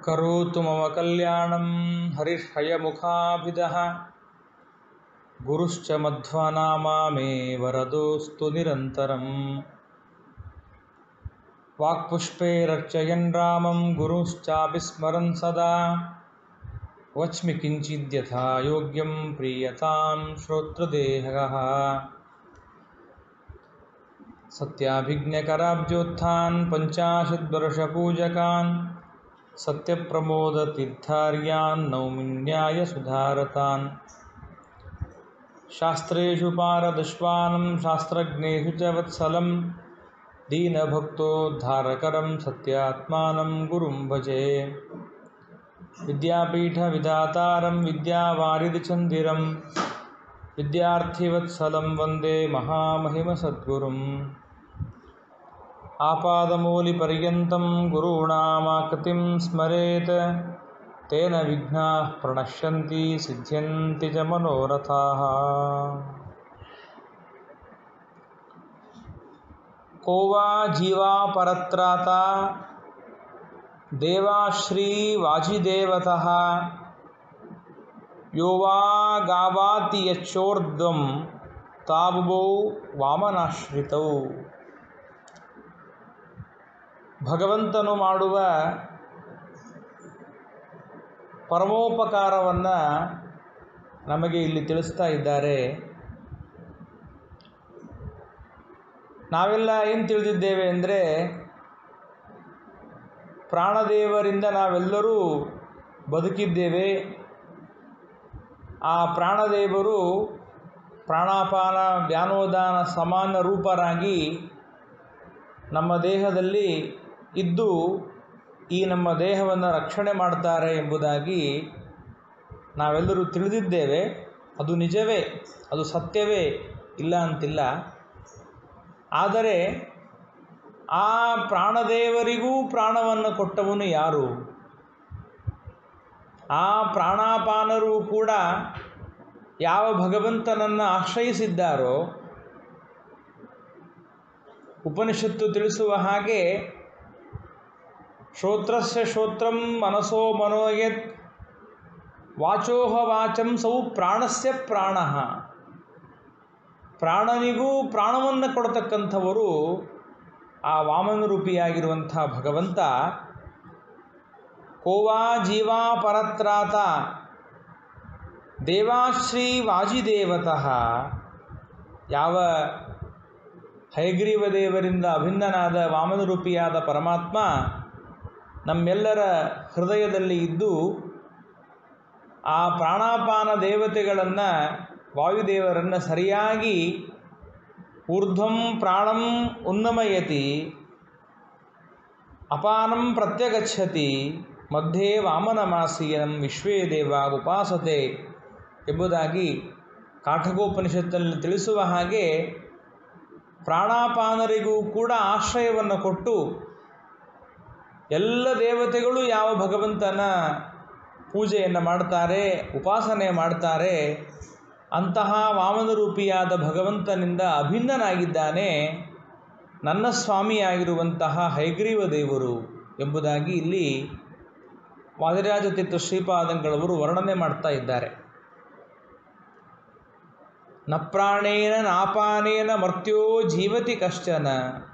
करोतु मम कल्याणं हरिर्हयमुखाभिदः गुरुश्च मध्वनामा मे वरदोऽस्तु निरन्तरम् वाक्पुष्पैरर्चयन् रामं गुरुश्चाभिस्मरन् सदा वच्मि किञ्चिद्यथा योग्यं प्रीयतां श्रोत्रदेहः सत्याभिज्ञकराब्जोत्थान् पञ्चाशद्वर्षपूजकान् सत्यप्रमोदतीर्थार्यान् नौमिन्यायसुधारतान् शास्त्रेषु पारदश्वानं शास्त्रज्ञेषु च वत्सलं दीनभक्तोद्धारकरं सत्यात्मानं गुरुं भजे विद्यापीठविधातारं विद्यावारिधिचन्दिरं विद्यार्थिवत्सलं वन्दे महामहिमसद्गुरुम् आपादमूलिपर्यन्तं गुरूणामाकृतिं स्मरेत् तेन विघ्नाः प्रणश्यन्ति सिद्ध्यन्ति च मनोरथाः को वा जीवापरत्राता देवाश्रीवाजिदेवतः यो वा गावाति यच्चोर्ध्वं तावुभौ ವಾಮನಾಶ್ರಿತೌ ಭಗವಂತನು ಮಾಡುವ ಪರಮೋಪಕಾರವನ್ನು ನಮಗೆ ಇಲ್ಲಿ ತಿಳಿಸ್ತಾ ಇದ್ದಾರೆ ನಾವೆಲ್ಲ ಏನು ತಿಳಿದಿದ್ದೇವೆ ಅಂದರೆ ಪ್ರಾಣದೇವರಿಂದ ನಾವೆಲ್ಲರೂ ಬದುಕಿದ್ದೇವೆ ಆ ಪ್ರಾಣದೇವರು ಪ್ರಾಣಾಪಾನ ವ್ಯಾನೋದಾನ ಸಮಾನ ರೂಪರಾಗಿ ನಮ್ಮ ದೇಹದಲ್ಲಿ ಇದ್ದು ಈ ನಮ್ಮ ದೇಹವನ್ನು ರಕ್ಷಣೆ ಮಾಡ್ತಾರೆ ಎಂಬುದಾಗಿ ನಾವೆಲ್ಲರೂ ತಿಳಿದಿದ್ದೇವೆ ಅದು ನಿಜವೇ ಅದು ಸತ್ಯವೇ ಇಲ್ಲ ಅಂತಿಲ್ಲ ಆದರೆ ಆ ಪ್ರಾಣದೇವರಿಗೂ ಪ್ರಾಣವನ್ನು ಕೊಟ್ಟವನು ಯಾರು ಆ ಪ್ರಾಣಾಪಾನರು ಕೂಡ ಯಾವ ಭಗವಂತನನ್ನು ಆಶ್ರಯಿಸಿದ್ದಾರೋ ಉಪನಿಷತ್ತು ತಿಳಿಸುವ ಹಾಗೆ ಶ್ರೋತ್ರಸ್ಯ ಶ್ರೋತ್ರಂ ಮನಸೋ ಮನೋಯತ್ ವಾಚೋಹ ವಾಚಂ ಸೌ ಪ್ರಾಣಸ್ಯ ಪ್ರಾಣ ಪ್ರಾಣನಿಗೂ ಪ್ರಾಣವನ್ನು ಕೊಡತಕ್ಕಂಥವರು ಆ ವಾಮನರೂಪಿಯಾಗಿರುವಂಥ ಭಗವಂತ ಕೋವಾ ಜೀವಾ ಪರತ್ರಾತ ದೇವಾಶ್ರೀ ವಾಜಿದೇವತಃ ಯಾವ ಹಯಗ್ರೀವ ದೇವರಿಂದ ಅಭಿನ್ನನಾದ ವಾಮನರೂಪಿಯಾದ ಪರಮಾತ್ಮ ನಮ್ಮೆಲ್ಲರ ಹೃದಯದಲ್ಲಿ ಇದ್ದು ಆ ಪ್ರಾಣಾಪಾನ ದೇವತೆಗಳನ್ನು ವಾಯುದೇವರನ್ನು ಸರಿಯಾಗಿ ಊರ್ಧ್ವಂ ಪ್ರಾಣಂ ಉನ್ನಮಯತಿ ಅಪಾನಂ ಪ್ರತ್ಯಗಚ್ಚತಿ ಮಧ್ಯೆ ವಾಮನಮಾಸೀಯಂ ವಿಶ್ವೇ ದೇವ ಉಪಾಸತೆ ಎಂಬುದಾಗಿ ಕಾಠಗೋಪನಿಷತ್ತಲ್ಲಿ ತಿಳಿಸುವ ಹಾಗೆ ಪ್ರಾಣಾಪಾನರಿಗೂ ಕೂಡ ಆಶ್ರಯವನ್ನು ಕೊಟ್ಟು ಎಲ್ಲ ದೇವತೆಗಳು ಯಾವ ಭಗವಂತನ ಪೂಜೆಯನ್ನು ಮಾಡ್ತಾರೆ ಉಪಾಸನೆ ಮಾಡ್ತಾರೆ ಅಂತಹ ವಾಮನರೂಪಿಯಾದ ಭಗವಂತನಿಂದ ಅಭಿನ್ನನಾಗಿದ್ದಾನೆ ನನ್ನ ಸ್ವಾಮಿಯಾಗಿರುವಂತಹ ಹೈಗ್ರೀವ ದೇವರು ಎಂಬುದಾಗಿ ಇಲ್ಲಿ ವಾದಿರಾಜ ತೀರ್ಥ ಶ್ರೀಪಾದಂಗಳವರು ವರ್ಣನೆ ಮಾಡ್ತಾ ಇದ್ದಾರೆ ನ ಪ್ರಾಣೇನ ನಾಪಾನೇನ ಮರ್ತ್ಯೋ ಜೀವತಿ ಕಶ್ಚನ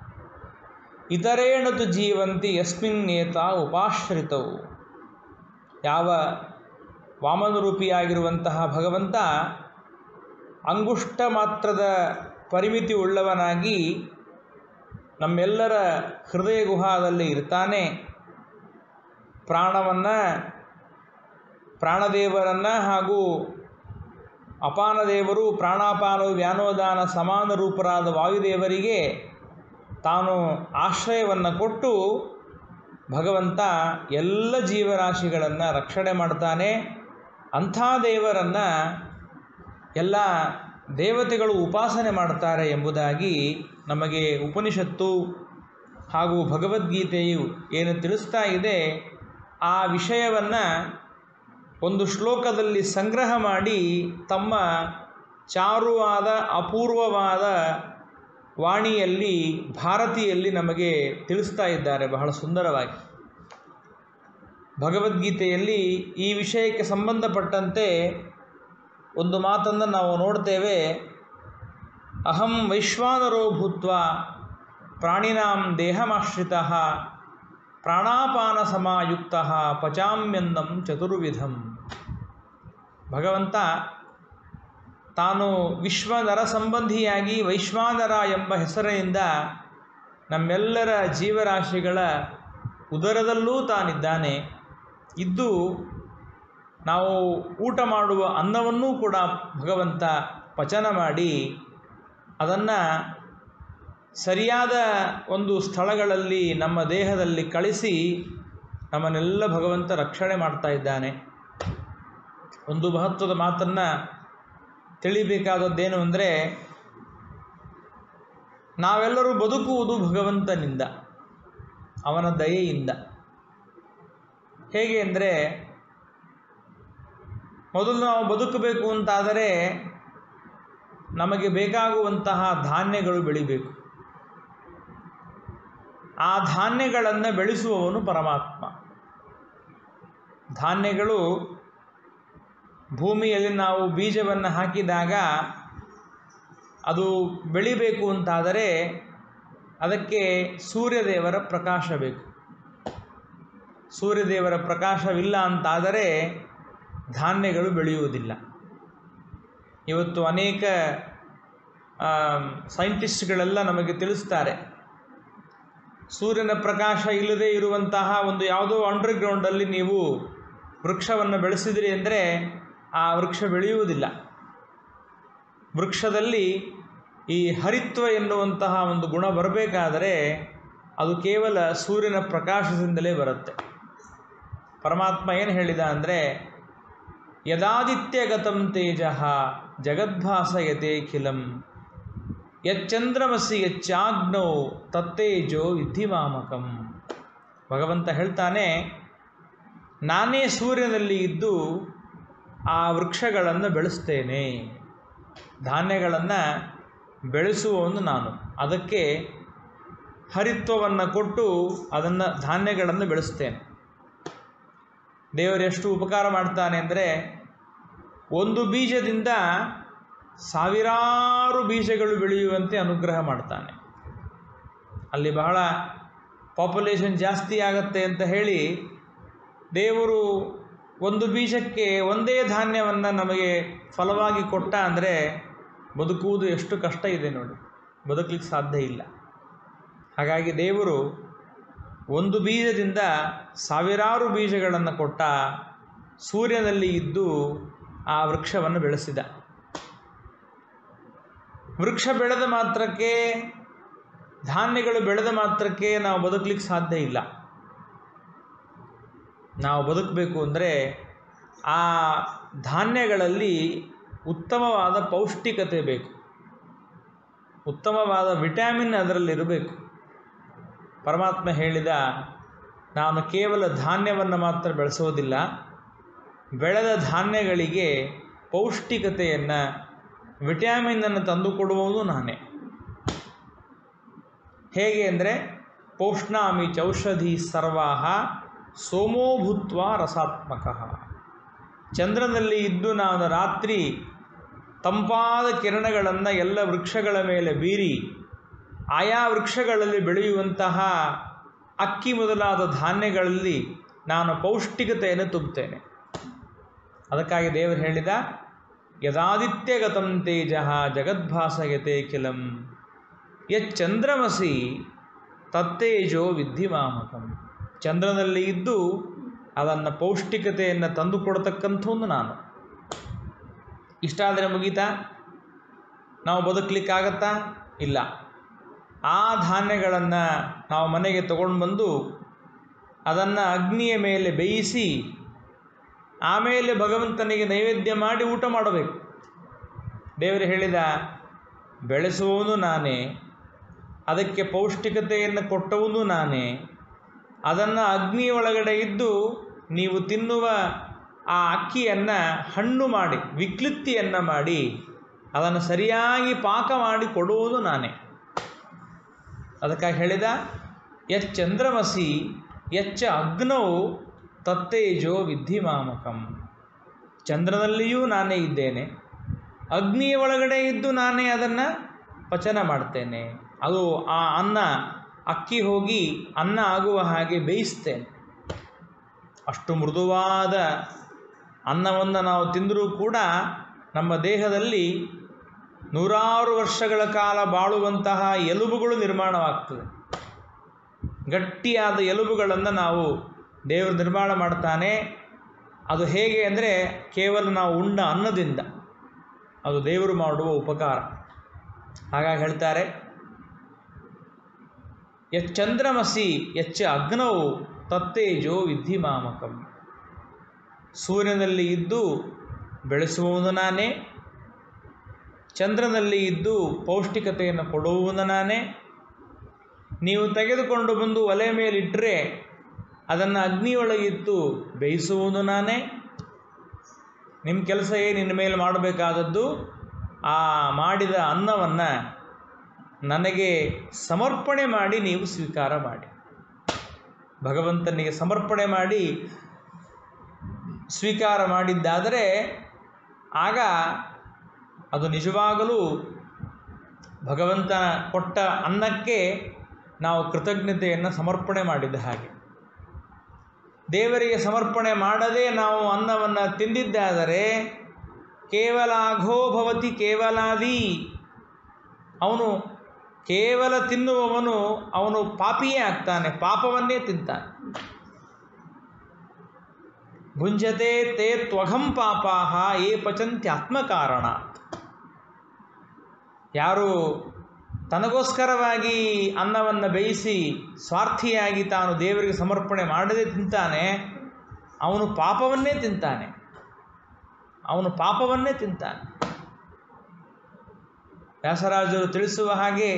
ಇತರೇಣ ತು ಜೀವಂತಿ ಯಸ್ಮಿನ್ನೇತ ಉಪಾಶ್ರಿತವು ಯಾವ ವಾಮನರೂಪಿಯಾಗಿರುವಂತಹ ಭಗವಂತ ಅಂಗುಷ್ಟ ಮಾತ್ರದ ಪರಿಮಿತಿ ಉಳ್ಳವನಾಗಿ ನಮ್ಮೆಲ್ಲರ ಹೃದಯ ಗುಹಾದಲ್ಲಿ ಇರ್ತಾನೆ ಪ್ರಾಣವನ್ನು ಪ್ರಾಣದೇವರನ್ನು ಹಾಗೂ ಅಪಾನದೇವರು ಪ್ರಾಣಾಪಾನ ವ್ಯಾನೋದಾನ ಸಮಾನ ರೂಪರಾದ ವಾಯುದೇವರಿಗೆ ತಾನು ಆಶ್ರಯವನ್ನು ಕೊಟ್ಟು ಭಗವಂತ ಎಲ್ಲ ಜೀವರಾಶಿಗಳನ್ನು ರಕ್ಷಣೆ ಮಾಡ್ತಾನೆ ಅಂಥ ದೇವರನ್ನು ಎಲ್ಲ ದೇವತೆಗಳು ಉಪಾಸನೆ ಮಾಡ್ತಾರೆ ಎಂಬುದಾಗಿ ನಮಗೆ ಉಪನಿಷತ್ತು ಹಾಗೂ ಭಗವದ್ಗೀತೆಯು ಏನು ತಿಳಿಸ್ತಾ ಇದೆ ಆ ವಿಷಯವನ್ನು ಒಂದು ಶ್ಲೋಕದಲ್ಲಿ ಸಂಗ್ರಹ ಮಾಡಿ ತಮ್ಮ ಚಾರುವಾದ ಅಪೂರ್ವವಾದ ವಾಣಿಯಲ್ಲಿ ಭಾರತಿಯಲ್ಲಿ ನಮಗೆ ತಿಳಿಸ್ತಾ ಇದ್ದಾರೆ ಬಹಳ ಸುಂದರವಾಗಿ ಭಗವದ್ಗೀತೆಯಲ್ಲಿ ಈ ವಿಷಯಕ್ಕೆ ಸಂಬಂಧಪಟ್ಟಂತೆ ಒಂದು ಮಾತನ್ನು ನಾವು ನೋಡ್ತೇವೆ ಅಹಂ ವೈಶ್ವಾನರೋ ಭೂತ್ವ ಪ್ರಾಣಿನಾಂ ದೇಹಮಾಶ್ರಿತ ಪ್ರಾಣಾಪಾನ ಸಮಾಯುಕ್ತ ಪಚಾಮ್ಯನ್ನಂ ಚತುರ್ವಿಧಂ ಭಗವಂತ ತಾನು ವಿಶ್ವನರ ಸಂಬಂಧಿಯಾಗಿ ವೈಶ್ವಾನರ ಎಂಬ ಹೆಸರಿನಿಂದ ನಮ್ಮೆಲ್ಲರ ಜೀವರಾಶಿಗಳ ಉದರದಲ್ಲೂ ತಾನಿದ್ದಾನೆ ಇದ್ದು ನಾವು ಊಟ ಮಾಡುವ ಅನ್ನವನ್ನೂ ಕೂಡ ಭಗವಂತ ಪಚನ ಮಾಡಿ ಅದನ್ನು ಸರಿಯಾದ ಒಂದು ಸ್ಥಳಗಳಲ್ಲಿ ನಮ್ಮ ದೇಹದಲ್ಲಿ ಕಳಿಸಿ ನಮ್ಮನ್ನೆಲ್ಲ ಭಗವಂತ ರಕ್ಷಣೆ ಮಾಡ್ತಾ ಇದ್ದಾನೆ ಒಂದು ಮಹತ್ವದ ಮಾತನ್ನು ತಿಳಿಬೇಕಾದದ್ದೇನು ಅಂದರೆ ನಾವೆಲ್ಲರೂ ಬದುಕುವುದು ಭಗವಂತನಿಂದ ಅವನ ದಯೆಯಿಂದ ಹೇಗೆ ಅಂದರೆ ಮೊದಲು ನಾವು ಬದುಕಬೇಕು ಅಂತಾದರೆ ನಮಗೆ ಬೇಕಾಗುವಂತಹ ಧಾನ್ಯಗಳು ಬೆಳಿಬೇಕು ಆ ಧಾನ್ಯಗಳನ್ನು ಬೆಳೆಸುವವನು ಪರಮಾತ್ಮ ಧಾನ್ಯಗಳು ಭೂಮಿಯಲ್ಲಿ ನಾವು ಬೀಜವನ್ನು ಹಾಕಿದಾಗ ಅದು ಬೆಳಿಬೇಕು ಅಂತಾದರೆ ಅದಕ್ಕೆ ಸೂರ್ಯದೇವರ ಪ್ರಕಾಶ ಬೇಕು ಸೂರ್ಯದೇವರ ಪ್ರಕಾಶವಿಲ್ಲ ಅಂತಾದರೆ ಧಾನ್ಯಗಳು ಬೆಳೆಯುವುದಿಲ್ಲ ಇವತ್ತು ಅನೇಕ ಸೈಂಟಿಸ್ಟ್ಗಳೆಲ್ಲ ನಮಗೆ ತಿಳಿಸ್ತಾರೆ ಸೂರ್ಯನ ಪ್ರಕಾಶ ಇಲ್ಲದೆ ಇರುವಂತಹ ಒಂದು ಯಾವುದೋ ಅಂಡರ್ಗ್ರೌಂಡಲ್ಲಿ ನೀವು ವೃಕ್ಷವನ್ನು ಬೆಳೆಸಿದಿರಿ ಅಂದರೆ ಆ ವೃಕ್ಷ ಬೆಳೆಯುವುದಿಲ್ಲ ವೃಕ್ಷದಲ್ಲಿ ಈ ಹರಿತ್ವ ಎನ್ನುವಂತಹ ಒಂದು ಗುಣ ಬರಬೇಕಾದರೆ ಅದು ಕೇವಲ ಸೂರ್ಯನ ಪ್ರಕಾಶದಿಂದಲೇ ಬರುತ್ತೆ ಪರಮಾತ್ಮ ಏನು ಹೇಳಿದ ಅಂದರೆ ಯದಾದಿತ್ಯಗತಂ ತೇಜ ಜಗದ್ಭಾಸಯತೆ ಖಿಲಂ ಯಚ್ಚಂದ್ರಮಸಿ ಯಚ್ಚಾಗ್ನೌ ತತ್ತೇಜೋ ವಿದ್ಧಿಮಾಮಕಂ ಭಗವಂತ ಹೇಳ್ತಾನೆ ನಾನೇ ಸೂರ್ಯನಲ್ಲಿ ಇದ್ದು ಆ ವೃಕ್ಷಗಳನ್ನು ಬೆಳೆಸ್ತೇನೆ ಧಾನ್ಯಗಳನ್ನು ಬೆಳೆಸುವವನು ನಾನು ಅದಕ್ಕೆ ಹರಿತ್ವವನ್ನು ಕೊಟ್ಟು ಅದನ್ನು ಧಾನ್ಯಗಳನ್ನು ಬೆಳೆಸ್ತೇನೆ ದೇವರು ಎಷ್ಟು ಉಪಕಾರ ಮಾಡ್ತಾನೆ ಅಂದರೆ ಒಂದು ಬೀಜದಿಂದ ಸಾವಿರಾರು ಬೀಜಗಳು ಬೆಳೆಯುವಂತೆ ಅನುಗ್ರಹ ಮಾಡ್ತಾನೆ ಅಲ್ಲಿ ಬಹಳ ಪಾಪ್ಯುಲೇಷನ್ ಜಾಸ್ತಿ ಆಗತ್ತೆ ಅಂತ ಹೇಳಿ ದೇವರು ಒಂದು ಬೀಜಕ್ಕೆ ಒಂದೇ ಧಾನ್ಯವನ್ನು ನಮಗೆ ಫಲವಾಗಿ ಕೊಟ್ಟ ಅಂದರೆ ಬದುಕುವುದು ಎಷ್ಟು ಕಷ್ಟ ಇದೆ ನೋಡಿ ಬದುಕಲಿಕ್ಕೆ ಸಾಧ್ಯ ಇಲ್ಲ ಹಾಗಾಗಿ ದೇವರು ಒಂದು ಬೀಜದಿಂದ ಸಾವಿರಾರು ಬೀಜಗಳನ್ನು ಕೊಟ್ಟ ಸೂರ್ಯನಲ್ಲಿ ಇದ್ದು ಆ ವೃಕ್ಷವನ್ನು ಬೆಳೆಸಿದ ವೃಕ್ಷ ಬೆಳೆದ ಮಾತ್ರಕ್ಕೆ ಧಾನ್ಯಗಳು ಬೆಳೆದ ಮಾತ್ರಕ್ಕೆ ನಾವು ಬದುಕಲಿಕ್ಕೆ ಸಾಧ್ಯ ಇಲ್ಲ ನಾವು ಬದುಕಬೇಕು ಅಂದರೆ ಆ ಧಾನ್ಯಗಳಲ್ಲಿ ಉತ್ತಮವಾದ ಪೌಷ್ಟಿಕತೆ ಬೇಕು ಉತ್ತಮವಾದ ವಿಟ್ಯಾಮಿನ್ ಅದರಲ್ಲಿರಬೇಕು ಪರಮಾತ್ಮ ಹೇಳಿದ ನಾನು ಕೇವಲ ಧಾನ್ಯವನ್ನು ಮಾತ್ರ ಬೆಳೆಸೋದಿಲ್ಲ ಬೆಳೆದ ಧಾನ್ಯಗಳಿಗೆ ಪೌಷ್ಟಿಕತೆಯನ್ನು ವಿಟ್ಯಾಮಿನನ್ನು ತಂದುಕೊಡುವುದು ನಾನೇ ಹೇಗೆ ಅಂದರೆ ಪೌಷ್ಣಾಮಿ ಚೌಷಧಿ ಸರ್ವಾಹ ಸೋಮೋಭೂತ್ವ ರಸಾತ್ಮಕ ಚಂದ್ರನಲ್ಲಿ ಇದ್ದು ನಾನು ರಾತ್ರಿ ತಂಪಾದ ಕಿರಣಗಳನ್ನು ಎಲ್ಲ ವೃಕ್ಷಗಳ ಮೇಲೆ ಬೀರಿ ಆಯಾ ವೃಕ್ಷಗಳಲ್ಲಿ ಬೆಳೆಯುವಂತಹ ಅಕ್ಕಿ ಮೊದಲಾದ ಧಾನ್ಯಗಳಲ್ಲಿ ನಾನು ಪೌಷ್ಟಿಕತೆಯನ್ನು ತುಂಬುತ್ತೇನೆ ಅದಕ್ಕಾಗಿ ದೇವರು ಹೇಳಿದ ಯದಾದಿತ್ಯಗತಂ ತೇಜ ಜಗದ್ಭಾಸಯತೆ ಕಿಲಂ ಯಚ್ಚಂದ್ರಮಸಿ ತತ್ತೇಜೋ ವಿದ್ಧಿಮಾಮಕಂ ಚಂದ್ರನಲ್ಲಿ ಇದ್ದು ಅದನ್ನು ಪೌಷ್ಟಿಕತೆಯನ್ನು ತಂದು ಕೊಡತಕ್ಕಂಥವನು ನಾನು ಇಷ್ಟಾದರೆ ಮುಗೀತಾ ನಾವು ಬದುಕಲಿಕ್ಕಾಗತ್ತಾ ಇಲ್ಲ ಆ ಧಾನ್ಯಗಳನ್ನು ನಾವು ಮನೆಗೆ ತಗೊಂಡು ಬಂದು ಅದನ್ನು ಅಗ್ನಿಯ ಮೇಲೆ ಬೇಯಿಸಿ ಆಮೇಲೆ ಭಗವಂತನಿಗೆ ನೈವೇದ್ಯ ಮಾಡಿ ಊಟ ಮಾಡಬೇಕು ದೇವರು ಹೇಳಿದ ಬೆಳೆಸುವವನು ನಾನೇ ಅದಕ್ಕೆ ಪೌಷ್ಟಿಕತೆಯನ್ನು ಕೊಟ್ಟವನು ನಾನೇ ಅದನ್ನು ಅಗ್ನಿಯ ಒಳಗಡೆ ಇದ್ದು ನೀವು ತಿನ್ನುವ ಆ ಅಕ್ಕಿಯನ್ನು ಹಣ್ಣು ಮಾಡಿ ವಿಕ್ಲಿತ್ತಿಯನ್ನು ಮಾಡಿ ಅದನ್ನು ಸರಿಯಾಗಿ ಪಾಕ ಮಾಡಿ ಕೊಡುವುದು ನಾನೇ ಅದಕ್ಕಾಗಿ ಹೇಳಿದ ಯಚ್ಚಂದ್ರಮಸಿ ಯಚ್ಚ ಅಗ್ನೌ ತತ್ತೇಜೋ ವಿದ್ಧಿ ಮಾಮಕಂ ಚಂದ್ರನಲ್ಲಿಯೂ ನಾನೇ ಇದ್ದೇನೆ ಅಗ್ನಿಯ ಒಳಗಡೆ ಇದ್ದು ನಾನೇ ಅದನ್ನು ಪಚನ ಮಾಡ್ತೇನೆ ಅದು ಆ ಅನ್ನ ಅಕ್ಕಿ ಹೋಗಿ ಅನ್ನ ಆಗುವ ಹಾಗೆ ಬೇಯಿಸ್ತೇನೆ ಅಷ್ಟು ಮೃದುವಾದ ಅನ್ನವನ್ನು ನಾವು ತಿಂದರೂ ಕೂಡ ನಮ್ಮ ದೇಹದಲ್ಲಿ ನೂರಾರು ವರ್ಷಗಳ ಕಾಲ ಬಾಳುವಂತಹ ಎಲುಬುಗಳು ನಿರ್ಮಾಣವಾಗ್ತದೆ ಗಟ್ಟಿಯಾದ ಎಲುಬುಗಳನ್ನು ನಾವು ದೇವರು ನಿರ್ಮಾಣ ಮಾಡ್ತಾನೆ ಅದು ಹೇಗೆ ಅಂದರೆ ಕೇವಲ ನಾವು ಉಂಡ ಅನ್ನದಿಂದ ಅದು ದೇವರು ಮಾಡುವ ಉಪಕಾರ ಹಾಗಾಗಿ ಹೇಳ್ತಾರೆ ಯಚ್ಚಂದ್ರಮಸಿ ಯಚ್ಚ ಅಗ್ನವು ತತ್ತೇಜೋ ವಿದ್ಧಿ ಮಾಮಕಂ ಸೂರ್ಯನಲ್ಲಿ ಇದ್ದು ಬೆಳೆಸುವವನು ನಾನೇ ಚಂದ್ರನಲ್ಲಿ ಇದ್ದು ಪೌಷ್ಟಿಕತೆಯನ್ನು ಕೊಡುವವನು ನಾನೇ ನೀವು ತೆಗೆದುಕೊಂಡು ಬಂದು ಒಲೆ ಮೇಲಿಟ್ಟರೆ ಅದನ್ನು ಅಗ್ನಿಯೊಳಗಿತ್ತು ಬೇಯಿಸುವವನು ನಾನೇ ನಿಮ್ಮ ಕೆಲಸ ಏನು ನಿನ್ನ ಮೇಲೆ ಮಾಡಬೇಕಾದದ್ದು ಆ ಮಾಡಿದ ಅನ್ನವನ್ನು ನನಗೆ ಸಮರ್ಪಣೆ ಮಾಡಿ ನೀವು ಸ್ವೀಕಾರ ಮಾಡಿ ಭಗವಂತನಿಗೆ ಸಮರ್ಪಣೆ ಮಾಡಿ ಸ್ವೀಕಾರ ಮಾಡಿದ್ದಾದರೆ ಆಗ ಅದು ನಿಜವಾಗಲೂ ಭಗವಂತನ ಕೊಟ್ಟ ಅನ್ನಕ್ಕೆ ನಾವು ಕೃತಜ್ಞತೆಯನ್ನು ಸಮರ್ಪಣೆ ಮಾಡಿದ ಹಾಗೆ ದೇವರಿಗೆ ಸಮರ್ಪಣೆ ಮಾಡದೆ ನಾವು ಅನ್ನವನ್ನು ತಿಂದಿದ್ದಾದರೆ ಕೇವಲ ಅಘೋಭವತಿ ಕೇವಲಾದಿ ಅವನು ಕೇವಲ ತಿನ್ನುವವನು ಅವನು ಪಾಪಿಯೇ ಆಗ್ತಾನೆ ಪಾಪವನ್ನೇ ತಿಂತಾನೆ ಭುಂಜತೆ ತೇ ತ್ವಘಂ ಪಾಪಾಹ ಏ ಪಚಂತ್ಯಾತ್ಮಕಾರಣ ಯಾರು ತನಗೋಸ್ಕರವಾಗಿ ಅನ್ನವನ್ನು ಬೇಯಿಸಿ ಸ್ವಾರ್ಥಿಯಾಗಿ ತಾನು ದೇವರಿಗೆ ಸಮರ್ಪಣೆ ಮಾಡದೆ ತಿಂತಾನೆ ಅವನು ಪಾಪವನ್ನೇ ತಿಂತಾನೆ ಅವನು ಪಾಪವನ್ನೇ ತಿಂತಾನೆ ವ್ಯಾಸರಾಜರು ತಿಳಿಸುವ ಹಾಗೆ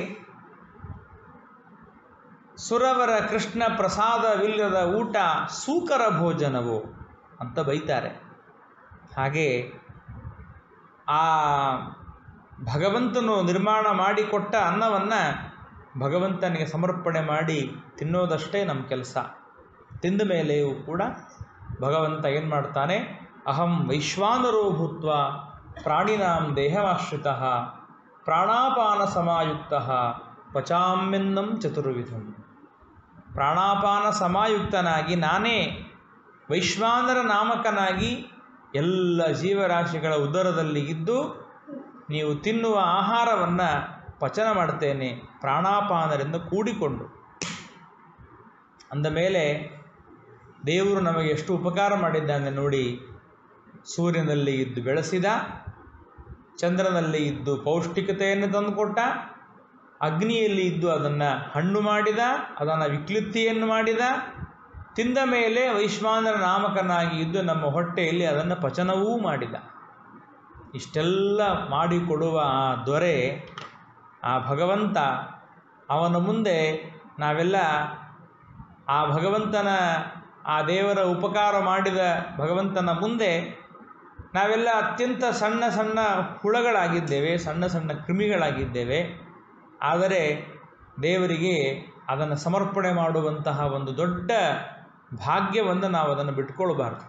ಸುರವರ ಕೃಷ್ಣ ಪ್ರಸಾದವಿಲ್ಲದ ಊಟ ಸೂಕರ ಭೋಜನವು ಅಂತ ಬೈತಾರೆ ಹಾಗೆ ಆ ಭಗವಂತನು ನಿರ್ಮಾಣ ಮಾಡಿಕೊಟ್ಟ ಅನ್ನವನ್ನು ಭಗವಂತನಿಗೆ ಸಮರ್ಪಣೆ ಮಾಡಿ ತಿನ್ನೋದಷ್ಟೇ ನಮ್ಮ ಕೆಲಸ ತಿಂದ ಮೇಲೆಯೂ ಕೂಡ ಭಗವಂತ ಏನು ಮಾಡ್ತಾನೆ ಅಹಂ ವೈಶ್ವಾನರೋ ಭೂತ್ವ ಪ್ರಾಣಿನಾಂ ದೇಹಮಾಶ್ರಿತ ಪ್ರಾಣಾಪಾನ ಸಮಾಯುಕ್ತ ಪಚಾಮ್ಯನ್ನಂ ಚತುರ್ವಿಧಂ ಪ್ರಾಣಾಪಾನ ಸಮಾಯುಕ್ತನಾಗಿ ನಾನೇ ವೈಶ್ವಾನರ ನಾಮಕನಾಗಿ ಎಲ್ಲ ಜೀವರಾಶಿಗಳ ಉದರದಲ್ಲಿ ಇದ್ದು ನೀವು ತಿನ್ನುವ ಆಹಾರವನ್ನು ಪಚನ ಮಾಡ್ತೇನೆ ಪ್ರಾಣಾಪಾನರಿಂದ ಕೂಡಿಕೊಂಡು ಅಂದ ಮೇಲೆ ದೇವರು ನಮಗೆ ಎಷ್ಟು ಉಪಕಾರ ಮಾಡಿದ್ದಾನೆ ನೋಡಿ ಸೂರ್ಯನಲ್ಲಿ ಇದ್ದು ಬೆಳೆಸಿದ ಚಂದ್ರನಲ್ಲಿ ಇದ್ದು ಪೌಷ್ಟಿಕತೆಯನ್ನು ತಂದುಕೊಟ್ಟ ಅಗ್ನಿಯಲ್ಲಿ ಇದ್ದು ಅದನ್ನು ಹಣ್ಣು ಮಾಡಿದ ಅದನ್ನು ವಿಕ್ಲಿಪ್ತಿಯನ್ನು ಮಾಡಿದ ತಿಂದ ಮೇಲೆ ವೈಶ್ವಾನರ ನಾಮಕನಾಗಿ ಇದ್ದು ನಮ್ಮ ಹೊಟ್ಟೆಯಲ್ಲಿ ಅದನ್ನು ಪಚನವೂ ಮಾಡಿದ ಇಷ್ಟೆಲ್ಲ ಮಾಡಿಕೊಡುವ ಆ ದೊರೆ ಆ ಭಗವಂತ ಅವನ ಮುಂದೆ ನಾವೆಲ್ಲ ಆ ಭಗವಂತನ ಆ ದೇವರ ಉಪಕಾರ ಮಾಡಿದ ಭಗವಂತನ ಮುಂದೆ ನಾವೆಲ್ಲ ಅತ್ಯಂತ ಸಣ್ಣ ಸಣ್ಣ ಹುಳಗಳಾಗಿದ್ದೇವೆ ಸಣ್ಣ ಸಣ್ಣ ಕ್ರಿಮಿಗಳಾಗಿದ್ದೇವೆ ಆದರೆ ದೇವರಿಗೆ ಅದನ್ನು ಸಮರ್ಪಣೆ ಮಾಡುವಂತಹ ಒಂದು ದೊಡ್ಡ ಭಾಗ್ಯವನ್ನು ನಾವು ಅದನ್ನು ಬಿಟ್ಕೊಳ್ಬಾರ್ದು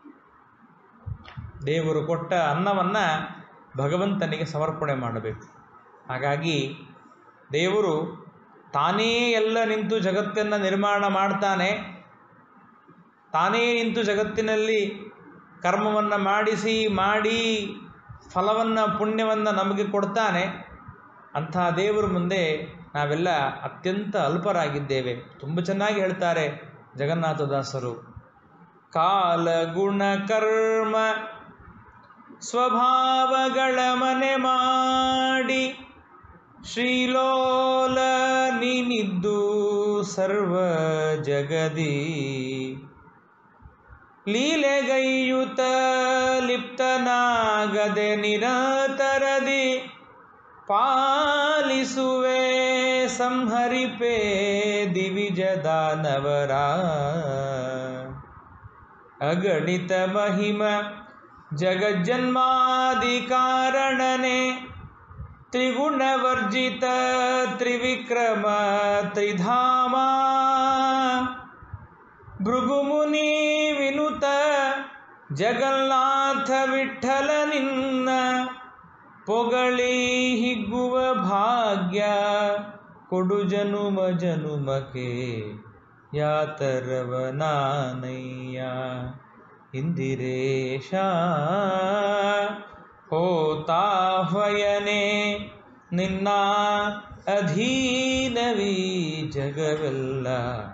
ದೇವರು ಕೊಟ್ಟ ಅನ್ನವನ್ನು ಭಗವಂತನಿಗೆ ಸಮರ್ಪಣೆ ಮಾಡಬೇಕು ಹಾಗಾಗಿ ದೇವರು ತಾನೇ ಎಲ್ಲ ನಿಂತು ಜಗತ್ತನ್ನು ನಿರ್ಮಾಣ ಮಾಡ್ತಾನೆ ತಾನೇ ನಿಂತು ಜಗತ್ತಿನಲ್ಲಿ ಕರ್ಮವನ್ನು ಮಾಡಿಸಿ ಮಾಡಿ ಫಲವನ್ನು ಪುಣ್ಯವನ್ನು ನಮಗೆ ಕೊಡ್ತಾನೆ ಅಂಥ ದೇವರ ಮುಂದೆ ನಾವೆಲ್ಲ ಅತ್ಯಂತ ಅಲ್ಪರಾಗಿದ್ದೇವೆ ತುಂಬ ಚೆನ್ನಾಗಿ ಹೇಳ್ತಾರೆ ಜಗನ್ನಾಥದಾಸರು ಕಾಲ ಗುಣ ಕರ್ಮ ಸ್ವಭಾವಗಳ ಮನೆ ಮಾಡಿ ಶ್ರೀಲೋಲ ನೀನಿದ್ದು ಸರ್ವ ಜಗದಿ ಲೀಲೆಗೈಯುತ ಲಿಪ್ತನಾಗದೆ ನಿರತರದಿ ಪಾಲಿಸುವೆ ಸಂಹರಿಪೇ ದಿವಿಜದಾನವರ ಅಗಣಿತ ಮಹಿಮ ಜಗಜ್ಜನ್ಮಾದಿ ಕಾರಣನೆ ತ್ರಿಗುಣವರ್ಜಿತ ತ್ರಿವಿಕ್ರಮ ತ್ರಿಧಾಮ ಭೃಗುಮುನಿ ವಿನುತ ಜಗನ್ನಾಥ ವಿಠಲ ನಿನ್ನ ಪೊಗಳಿ ಹಿಗ್ಗುವ ಭಾಗ್ಯ ಕೊಡು ಜನುಮ ಜನುಮಕೆ ಯಾತರವನಾನಯ್ಯ ಇಂದಿರೇಶ ಹೋತಾಹ್ವಯನೆ ನಿನ್ನ ಅಧೀನವೀ ಜಗವೆಲ್ಲ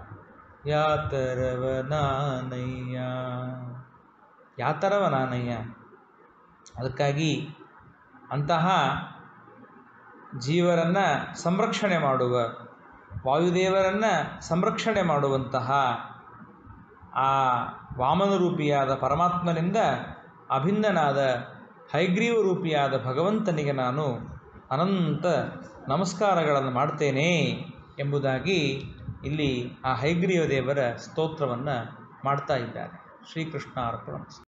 ಯಾತರವನಾನಯ್ಯ ಯಾತರವನಾನಯ್ಯ ಅದಕ್ಕಾಗಿ ಅಂತಹ ಜೀವರನ್ನು ಸಂರಕ್ಷಣೆ ಮಾಡುವ ವಾಯುದೇವರನ್ನು ಸಂರಕ್ಷಣೆ ಮಾಡುವಂತಹ ಆ ವಾಮನ ರೂಪಿಯಾದ ಪರಮಾತ್ಮನಿಂದ ಅಭಿನ್ನನಾದ ಹೈಗ್ರೀವ ರೂಪಿಯಾದ ಭಗವಂತನಿಗೆ ನಾನು ಅನಂತ ನಮಸ್ಕಾರಗಳನ್ನು ಮಾಡ್ತೇನೆ ಎಂಬುದಾಗಿ ಇಲ್ಲಿ ಆ ಹೈಗ್ರೀವ ದೇವರ ಸ್ತೋತ್ರವನ್ನು ಮಾಡ್ತಾ ಇದ್ದಾರೆ ಶ್ರೀಕೃಷ್ಣ ಅರ್ಪಣ